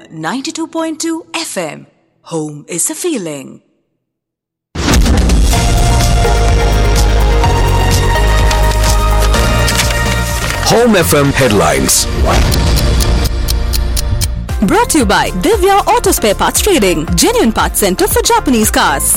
92.2 FM. Home is a feeling. Home FM headlines. Brought to you by Divya Auto Spare Parts Trading, genuine parts center for Japanese cars.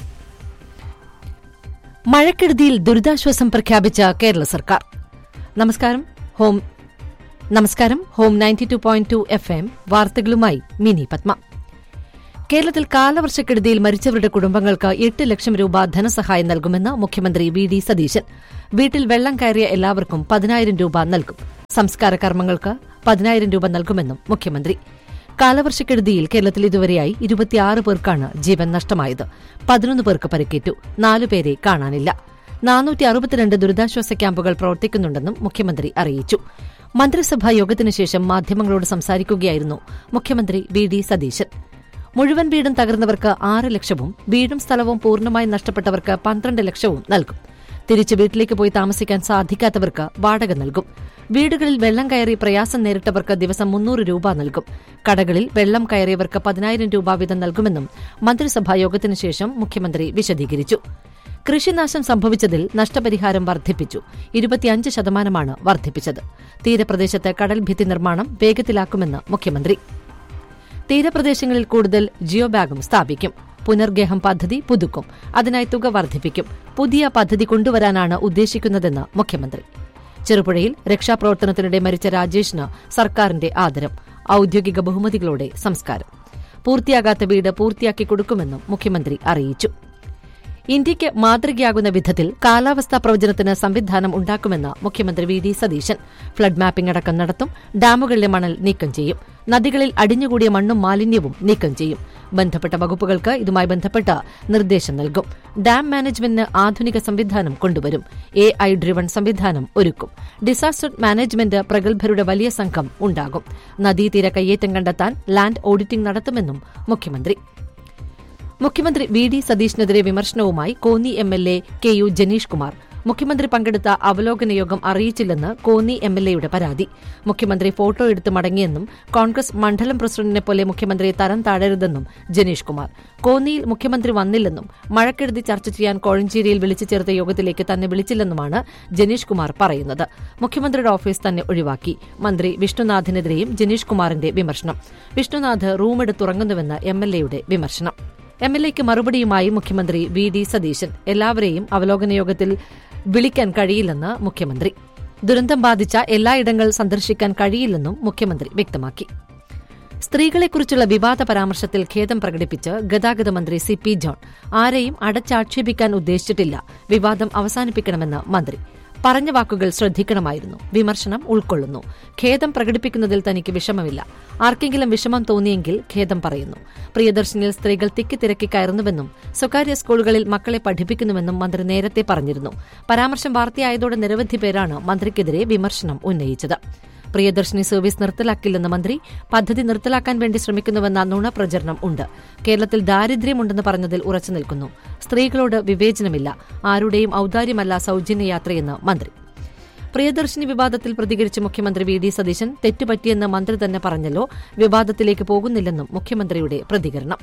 മഴക്കെടുതിയിൽ ദുരിതാശ്വാസം പ്രഖ്യാപിച്ച കേരള സർക്കാർ നമസ്കാരം ഹോം നമസ്കാരം ഹോം ninety two point two F M വാർത്തകളുമായി മിനി പത്മ കേരളത്തിൽ കാലവർഷക്കെടുതിയിൽ മരിച്ചവരുടെ കുടുംബങ്ങൾക്ക് എട്ട് ലക്ഷം രൂപ ധനസഹായം നൽകുമെന്ന് മുഖ്യമന്ത്രി വി ഡി സതീശൻ വീട്ടിൽ വെള്ളം കയറിയ എല്ലാവർക്കും പതിനായിരം രൂപ നൽകും സംസ്കാര കർമ്മങ്ങൾക്ക് പതിനായിരം രൂപ നൽകുമെന്നും മുഖ്യമന്ത്രി കാലവർഷക്കെടുതിയിൽ കേരളത്തിൽ ഇതുവരെയായി ഇരുപത്തിയാറ് പേർക്കാണ് ജീവൻ നഷ്ടമായത് പതിനൊന്ന് പേർക്ക് പരിക്കേറ്റു നാലുപേരെ കാണാനില്ല നാനൂറ്റി അറുപത്തിരണ്ട് ദുരിതാശ്വാസ ക്യാമ്പുകൾ പ്രവർത്തിക്കുന്നുണ്ടെന്നും മുഖ്യമന്ത്രി അറിയിച്ചു മന്ത്രിസഭാ യോഗത്തിനു ശേഷം മാധ്യമങ്ങളോട് സംസാരിക്കുകയായിരുന്നു മുഖ്യമന്ത്രി വി ഡി സതീശൻ മുഴുവൻ വീടും തകർന്നവർക്ക് ആറ് ലക്ഷവും വീടും സ്ഥലവും പൂർണ്ണമായി നഷ്ടപ്പെട്ടവർക്ക് പന്ത്രണ്ട് ലക്ഷവും നൽകും തിരിച്ച് വീട്ടിലേക്ക് പോയി താമസിക്കാൻ സാധിക്കാത്തവർക്ക് വാടക നൽകും വീടുകളിൽ വെള്ളം കയറി പ്രയാസം നേരിട്ടവർക്ക് ദിവസം മുന്നൂറ് രൂപ നൽകും കടകളിൽ വെള്ളം കയറിയവർക്ക് പതിനായിരം രൂപ വീതം നൽകുമെന്നും മന്ത്രിസഭാ യോഗത്തിനു ശേഷം മുഖ്യമന്ത്രി വിശദീകരിച്ചു കൃഷിനാശം സംഭവിച്ചതിൽ നഷ്ടപരിഹാരം വർദ്ധിപ്പിച്ചു ഇരുപത്തിയഞ്ച് ശതമാനമാണ് വർദ്ധിപ്പിച്ചത് തീരപ്രദേശത്ത് കടൽ ഭിത്തി നിർമ്മാണം വേഗത്തിലാക്കുമെന്ന് മുഖ്യമന്ത്രി തീരപ്രദേശങ്ങളിൽ കൂടുതൽ ജിയോ ബാഗും സ്ഥാപിക്കും പുനർഗേഹം പദ്ധതി പുതുക്കും അതിനായി തുക വർദ്ധിപ്പിക്കും പുതിയ പദ്ധതി കൊണ്ടുവരാനാണ് ഉദ്ദേശിക്കുന്നതെന്ന് മുഖ്യമന്ത്രി ചെറുപുഴയിൽ രക്ഷാപ്രവർത്തനത്തിനിടെ മരിച്ച രാജേഷിന് സർക്കാരിന്റെ ആദരം ഔദ്യോഗിക ബഹുമതികളോടെ സംസ്കാരം പൂർത്തിയാകാത്ത വീട് പൂർത്തിയാക്കി കൊടുക്കുമെന്നും മുഖ്യമന്ത്രി അറിയിച്ചു ഇന്ത്യയ്ക്ക് മാതൃകയാകുന്ന വിധത്തിൽ കാലാവസ്ഥാ പ്രവചനത്തിന് സംവിധാനം ഉണ്ടാക്കുമെന്ന് മുഖ്യമന്ത്രി V D Satheesan flood mapping അടക്കം നടത്തും ഡാമുകളിലെ മണൽ നീക്കം ചെയ്യും നദികളിൽ അടിഞ്ഞുകൂടിയ മണ്ണും മാലിന്യവും നീക്കം ചെയ്യും ബന്ധപ്പെട്ട വകുപ്പുകൾക്ക് ഇതുമായി ബന്ധപ്പെട്ട നിർദ്ദേശം നൽകും ഡാം മാനേജ്മെന്റിന് ആധുനിക സംവിധാനം കൊണ്ടുവരും എ ഐ ഡ്രിവൺ സംവിധാനം ഒരുക്കും ഡിസാസ്റ്റർ മാനേജ്മെന്റ് പ്രഗത്ഭരുടെ വലിയ സംഘം ഉണ്ടാകും നദീതീര കയ്യേറ്റം കണ്ടെത്താൻ ലാൻഡ് ഓഡിറ്റിംഗ് നടത്തുമെന്നും മുഖ്യമന്ത്രി മുഖ്യമന്ത്രി വി ഡി സതീഷിനെതിരെ വിമർശനവുമായി Konni M L A K U Janeesh Kumar മുഖ്യമന്ത്രി പങ്കെടുത്ത അവലോകന യോഗം അറിയിച്ചില്ലെന്ന് കോന്നി എം എൽ എയുടെ പരാതി മുഖ്യമന്ത്രി ഫോട്ടോ എടുത്ത് മടങ്ങിയെന്നും കോൺഗ്രസ് മണ്ഡലം പ്രസിഡന്റിനെ പോലെ മുഖ്യമന്ത്രിയെ തരം താഴരുതെന്നും ജനീഷ് കുമാർ കോന്നിയിൽ മുഖ്യമന്ത്രി വന്നില്ലെന്നും മഴക്കെടുതി ചർച്ച ചെയ്യാൻ കോഴഞ്ചേരിയിൽ വിളിച്ചു ചേർത്ത യോഗത്തിലേക്ക് തന്നെ വിളിച്ചില്ലെന്നുമാണ് ജനീഷ് കുമാർ പറയുന്നത് മുഖ്യമന്ത്രിയുടെ ഓഫീസ് തന്നെ ഒഴിവാക്കി മന്ത്രി വിഷ്ണുനാഥിനെതിരെയും ജനീഷ് കുമാറിന്റെ വിമർശനം വിഷ്ണുനാഥ് റൂമെടുത്തുറങ്ങുന്നുവെന്ന് എം എൽ എയുടെ വിമർശനം എം എൽ എക്ക് മറുപടിയുമായി മുഖ്യമന്ത്രി വി ഡി സതീശൻ എല്ലാവരെയും അവലോകന യോഗത്തിൽ വിളിക്കാൻ കഴിയില്ലെന്ന് മുഖ്യമന്ത്രി ദുരന്തം ബാധിച്ച എല്ലായിടങ്ങൾ സന്ദർശിക്കാൻ കഴിയില്ലെന്നും മുഖ്യമന്ത്രി വ്യക്തമാക്കി സ്ത്രീകളെക്കുറിച്ചുള്ള വിവാദ പരാമർശത്തിൽ ഖേദം പ്രകടിപ്പിച്ച് ഗതാഗത മന്ത്രി സി പി ജോൺ ആരെയും അടച്ചാക്ഷേപിക്കാൻ ഉദ്ദേശിച്ചിട്ടില്ല വിവാദം അവസാനിപ്പിക്കണമെന്ന് മന്ത്രി പറഞ്ഞ വാക്കുകൾ ശ്രദ്ധിക്കണമായിരുന്നു വിമർശനം ഉൾക്കൊള്ളുന്നു ഖേദം പ്രകടിപ്പിക്കുന്നതിൽ തനിക്ക് വിഷമമില്ല ആർക്കെങ്കിലും വിഷമം തോന്നിയെങ്കിൽ ഖേദം പറയുന്നു പ്രിയദർശനിൽ സ്ത്രീകൾ തിക്കിത്തിരക്കി കയറുന്നുവെന്നും സ്വകാര്യ സ്കൂളുകളിൽ മക്കളെ പഠിപ്പിക്കുന്നുവെന്നും മന്ത്രി നേരത്തെ പറഞ്ഞിരുന്നു പരാമർശം വാർത്തയായതോടെ നിരവധി പേരാണ് മന്ത്രിക്കെതിരെ വിമർശനം ഉന്നയിച്ചത് പ്രിയദർശിനി സർവീസ് നിർത്തലാക്കില്ലെന്ന മന്ത്രി പദ്ധതി നിർത്തലാക്കാൻ വേണ്ടി ശ്രമിക്കുന്നുവെന്ന നുണപ്രചരണം ഉണ്ട് കേരളത്തിൽ ദാരിദ്ര്യമുണ്ടെന്ന് പറഞ്ഞതിൽ ഉറച്ചു നിൽക്കുന്നു സ്ത്രീകളോട് വിവേചനമില്ല ആരുടെയും ഔദാര്യമല്ല സൌജന്യ യാത്രയെന്ന് മന്ത്രി പ്രിയദർശിനി വിവാദത്തിൽ പ്രതികരിച്ച മുഖ്യമന്ത്രി വി ഡി സതീശൻ തെറ്റുപറ്റിയെന്ന് മന്ത്രി തന്നെ പറഞ്ഞല്ലോ വിവാദത്തിലേക്ക് പോകുന്നില്ലെന്നും മുഖ്യമന്ത്രിയുടെ പ്രതികരണം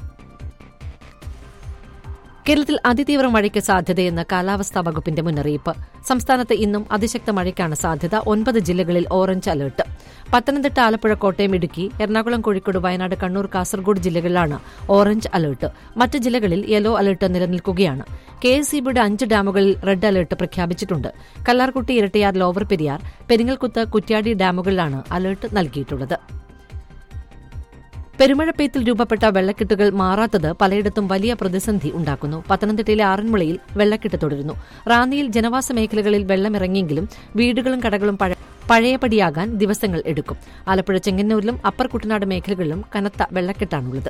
കേരളത്തിൽ അതിതീവ്ര മഴയ്ക്ക് സാധ്യതയെന്ന് കാലാവസ്ഥാ വകുപ്പിന്റെ മുന്നറിയിപ്പ് സംസ്ഥാനത്ത് ഇന്നും അതിശക്ത മഴയ്ക്കാണ് സാധ്യത ഒൻപത് ജില്ലകളിൽ ഓറഞ്ച് അലർട്ട് പത്തനംതിട്ട ആലപ്പുഴ കോട്ടയം ഇടുക്കി എറണാകുളം കോഴിക്കോട് വയനാട് കണ്ണൂർ കാസർഗോഡ് ജില്ലകളിലാണ് ഓറഞ്ച് അലർട്ട് മറ്റ് ജില്ലകളിൽ യെല്ലോ അലർട്ട് നിലനിൽക്കുകയാണ് കെ എസ് ഇബിയുടെ അഞ്ച് ഡാമുകളിൽ റെഡ് അലർട്ട് പ്രഖ്യാപിച്ചിട്ടുണ്ട് കല്ലാർകുട്ടി ഇരട്ടിയാർ ലോവർ പെരിയാർ പെരിങ്ങൽകുത്ത് കുറ്റ്യാടി ഡാമുകളിലാണ് അലർട്ട് നൽകിയിട്ടുള്ളത് പെരുമഴപ്പെയ്ത്തിൽ രൂപപ്പെട്ട വെള്ളക്കെട്ടുകൾ മാറാത്തത് പലയിടത്തും വലിയ പ്രതിസന്ധി ഉണ്ടാക്കുന്നു പത്തനംതിട്ടയിലെ ആറന്മുളയിൽ വെള്ളക്കെട്ട് തുടരുന്നു റാന്നിയിൽ ജനവാസ മേഖലകളിൽ വെള്ളമിറങ്ങിയെങ്കിലും വീടുകളും കടകളും പഴയപടിയാകാൻ ദിവസങ്ങൾ എടുക്കും ആലപ്പുഴ ചെങ്ങന്നൂരിലും അപ്പർ കുട്ടനാട് മേഖലകളിലും കനത്ത വെള്ളക്കെട്ടാണുള്ളത്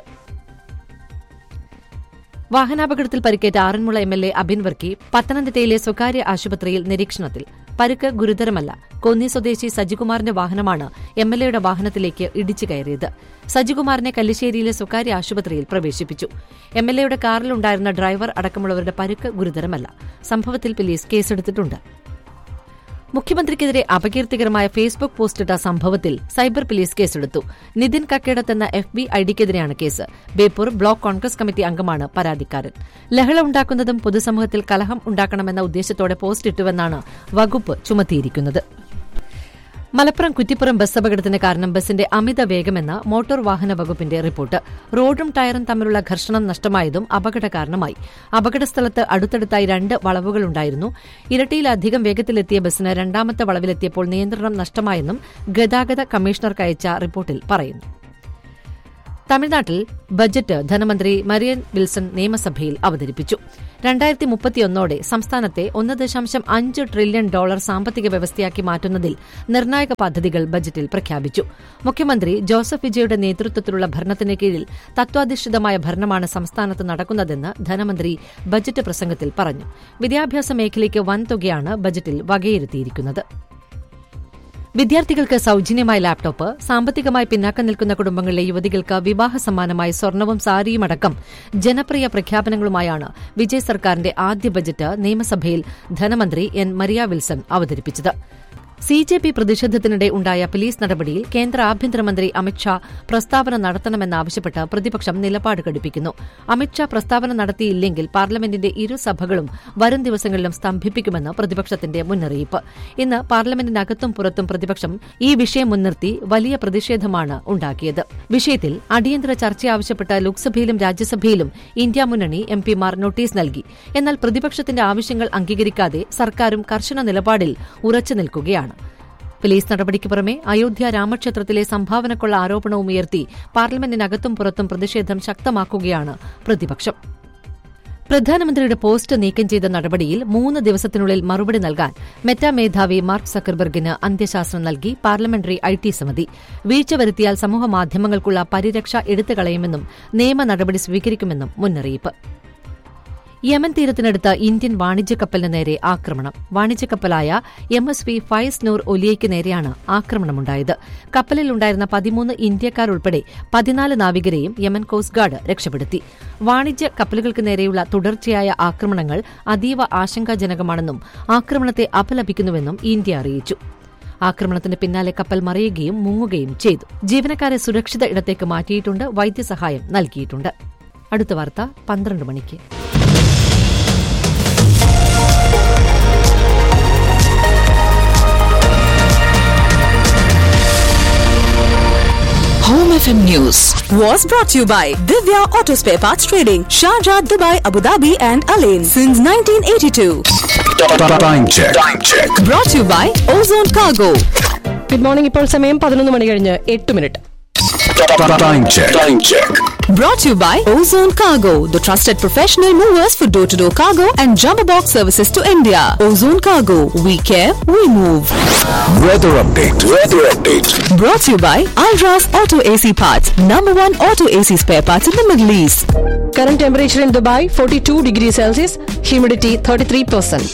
വാഹനാപകടത്തിൽ പരിക്കേറ്റ Aranmula M L A Abin Varkey പത്തനംതിട്ടയിലെ സ്വകാര്യ ആശുപത്രിയിൽ നിരീക്ഷണത്തിൽ പരുക്ക് ഗുരുതരമല്ല കോന്നി സ്വദേശി സജികുമാറിന്റെ വാഹനമാണ് എം എൽ എയുടെ വാഹനത്തിലേക്ക് ഇടിച്ചു കയറിയത് സജികുമാറിനെ കല്ലിശ്ശേരിയിലെ സ്വകാര്യ ആശുപത്രിയിൽ പ്രവേശിപ്പിച്ചു എം എൽ എയുടെ കാറിലുണ്ടായിരുന്ന ഡ്രൈവർ അടക്കമുള്ളവരുടെ പരുക്ക് ഗുരുതരമല്ല സംഭവത്തിൽ പോലീസ് കേസെടുത്തിട്ടുണ്ട് മുഖ്യമന്ത്രിക്കെതിരെ അപകീർത്തികരമായ ഫേസ്ബുക്ക് പോസ്റ്റിട്ട സംഭവത്തിൽ സൈബർ പോലീസ് കേസെടുത്തു നിതിൻ കക്കേടത്ത് എന്ന എഫ് ബി ഐഡിക്കെതിരെയാണ് case Beypore block Congress committee അംഗമാണ് പരാതിക്കാരൻ ലഹള ഉണ്ടാക്കുന്നതും പൊതുസമൂഹത്തിൽ കലഹം ഉണ്ടാക്കണമെന്ന ഉദ്ദേശത്തോടെ പോസ്റ്റ് ഇട്ടുവെന്നാണ് വകുപ്പ് ചുമത്തിയിരിക്കുന്നത് മലപ്പുറം കുറ്റിപ്പുറം ബസ് അപകടത്തിന് കാരണം ബസിന്റെ അമിത വേഗമെന്ന മോട്ടോർ വാഹന വകുപ്പിന്റെ റിപ്പോർട്ട് റോഡും ടയറും തമ്മിലുള്ള ഘർഷണം നഷ്ടമായതും അപകട കാരണമായി അപകടസ്ഥലത്ത് അടുത്തടുത്തായി രണ്ട് വളവുകളുണ്ടായിരുന്നു ഇരട്ടിയിലധികം വേഗത്തിലെത്തിയ ബസിന് രണ്ടാമത്തെ വളവിലെത്തിയപ്പോൾ നിയന്ത്രണം നഷ്ടമായെന്നും ഗതാഗത കമ്മീഷണർക്ക് അയച്ച റിപ്പോർട്ടിൽ പറയുന്നു തമിഴ്നാട്ടിൽ ബജറ്റ് ധനമന്ത്രി മരിയൻ വിൽസൺ നിയമസഭയിൽ അവതരിപ്പിച്ചു രണ്ടായിരത്തി മുപ്പത്തിയൊന്നോടെ സംസ്ഥാനത്തെ ഒന്ന് ദശാംശം അഞ്ച് ട്രില്യൺ ഡോളർ സാമ്പത്തിക വ്യവസ്ഥയാക്കി മാറ്റുന്നതിൽ നിർണായക പദ്ധതികൾ ബജറ്റിൽ പ്രഖ്യാപിച്ചു മുഖ്യമന്ത്രി ജോസഫ് വിജയുടെ നേതൃത്വത്തിലുള്ള ഭരണത്തിന് കീഴിൽ തത്വാധിഷ്ഠിതമായ ഭരണമാണ് സംസ്ഥാനത്ത് നടക്കുന്നതെന്ന് ധനമന്ത്രി ബജറ്റ് പ്രസംഗത്തിൽ പറഞ്ഞു വിദ്യാഭ്യാസ മേഖലയ്ക്ക് വൻതുകയാണ് ബജറ്റിൽ വകയിരുത്തിയിരിക്കുന്നത് വിദ്യാർത്ഥികൾക്ക് സൌജന്യമായ ലാപ്ടോപ്പ് സാമ്പത്തികമായി പിന്നാക്കം നിൽക്കുന്ന കുടുംബങ്ങളിലെ യുവതികൾക്ക് വിവാഹ സമ്മാനമായി സ്വർണവും സാരിയുമടക്കം ജനപ്രിയ പ്രഖ്യാപനങ്ങളുമായാണ് വിജയ് സർക്കാരിന്റെ ആദ്യ ബജറ്റ് നിയമസഭയിൽ ധനമന്ത്രി എൻ മരിയ വിൽസൺ അവതരിപ്പിച്ചത് സി ജെ പി പ്രതിഷേധത്തിനിടെ ഉണ്ടായ പോലീസ് നടപടിയിൽ കേന്ദ്ര ആഭ്യന്തരമന്ത്രി അമിത്ഷാ പ്രസ്താവന നടത്തണമെന്നാവശ്യപ്പെട്ട് പ്രതിപക്ഷം നിലപാട് ഘടിപ്പിക്കുന്നു അമിത്ഷാ പ്രസ്താവന നടത്തിയില്ലെങ്കിൽ പാർലമെന്റിന്റെ ഇരു സഭകളും വരും ദിവസങ്ങളിലും സ്തംഭിപ്പിക്കുമെന്ന് പ്രതിപക്ഷത്തിന്റെ മുന്നറിയിപ്പ് ഇന്ന് പാർലമെന്റിനകത്തും പുറത്തും പ്രതിപക്ഷം ഈ വിഷയം മുൻനിർത്തി വലിയ പ്രതിഷേധമാണ് ഉണ്ടാക്കിയത് വിഷയത്തിൽ അടിയന്തര ചർച്ച ആവശ്യപ്പെട്ട് ലോക്സഭയിലും രാജ്യസഭയിലും ഇന്ത്യ മുന്നണി എംപിമാർ നോട്ടീസ് നൽകി എന്നാൽ പ്രതിപക്ഷത്തിന്റെ ആവശ്യങ്ങൾ അംഗീകരിക്കാതെ സർക്കാരും കർശന നിലപാടിൽ ഉറച്ചു നിൽക്കുകയാണ് പോലീസ് നടപടിക്ക് പുറമെ അയോധ്യ രാമക്ഷേത്രത്തിലെ സംഭാവനക്കുള്ള ആരോപണവും ഉയർത്തി പാർലമെന്റിനകത്തും പുറത്തും പ്രതിഷേധം ശക്തമാക്കുകയാണ് പ്രതിപക്ഷം പ്രധാനമന്ത്രിയുടെ പോസ്റ്റ് നീക്കം ചെയ്ത നടപടിയിൽ മൂന്ന് ദിവസത്തിനുള്ളിൽ മറുപടി നൽകാൻ മെറ്റ മേധാവി മാർക്ക് സക്കർബർഗിന് അന്ത്യശാസനം നൽകി പാർലമെന്ററി ഐ ടി സമിതി വീഴ്ച വരുത്തിയാൽ സമൂഹമാധ്യമങ്ങൾക്കുള്ള പരിരക്ഷ എടുത്തുകളയുമെന്നും നിയമ നടപടി സ്വീകരിക്കുമെന്നും മുന്നറിയിപ്പ് യമൻ തീരത്തിനടുത്ത് ഇന്ത്യൻ വാണിജ്യ കപ്പലിന് നേരെ ആക്രമണം വാണിജ്യ കപ്പലായ M S V Faiz Noor ഒലിയയ്ക്ക് നേരെയാണ് ആക്രമണമുണ്ടായത് കപ്പലിലുണ്ടായിരുന്ന പതിമൂന്ന് ഇന്ത്യക്കാർ ഉൾപ്പെടെ പതിനാല് നാവികരെയും യമൻ കോസ്റ്റ് ഗാർഡ് രക്ഷപ്പെടുത്തി വാണിജ്യ കപ്പലുകൾക്ക് നേരെയുള്ള തുടർച്ചയായ ആക്രമണങ്ങൾ അതീവ ആശങ്കാജനകമാണെന്നും ആക്രമണത്തെ അപലപിക്കുന്നുവെന്നും ഇന്ത്യ അറിയിച്ചു ആക്രമണത്തിന് പിന്നാലെ കപ്പൽ മറിയുകയും മുങ്ങുകയും ചെയ്തു ജീവനക്കാരെ സുരക്ഷിത ഇടത്തേക്ക് മാറ്റിയിട്ടുണ്ട് വൈദ്യസഹായം നൽകിയിട്ടുണ്ട് അടുത്ത വാർത്ത പന്ത്രണ്ട് മണിക്ക് Home FM News was brought to you by Divya Auto Spare Parts Trading, Sharjah, Dubai, Abu Dhabi, and Alain since 1982. Time check. Time check. Brought to you by Ozone Cargo. Good morning ഇപ്പോൾ സമയം പതിനൊന്ന് മണി കഴിഞ്ഞ് എട്ട് minute Time check. Time check. Brought to you by Ozone Cargo, the trusted professional movers for door to door cargo and jumbo box services to India. Ozone Cargo, we care, we move. Weather update. Weather update. Brought to you by Alras Auto AC Parts, number one auto AC spare parts in the Middle East. Current temperature in Dubai forty two degree Celsius humidity thirty three percent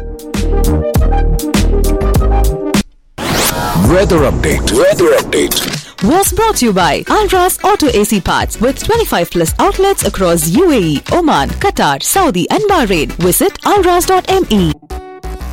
Weather update. Weather update. was brought to you by Alras Auto AC Parts with 25 plus outlets across UAE, Oman, Qatar, Saudi, and Bahrain. Visit alras.me.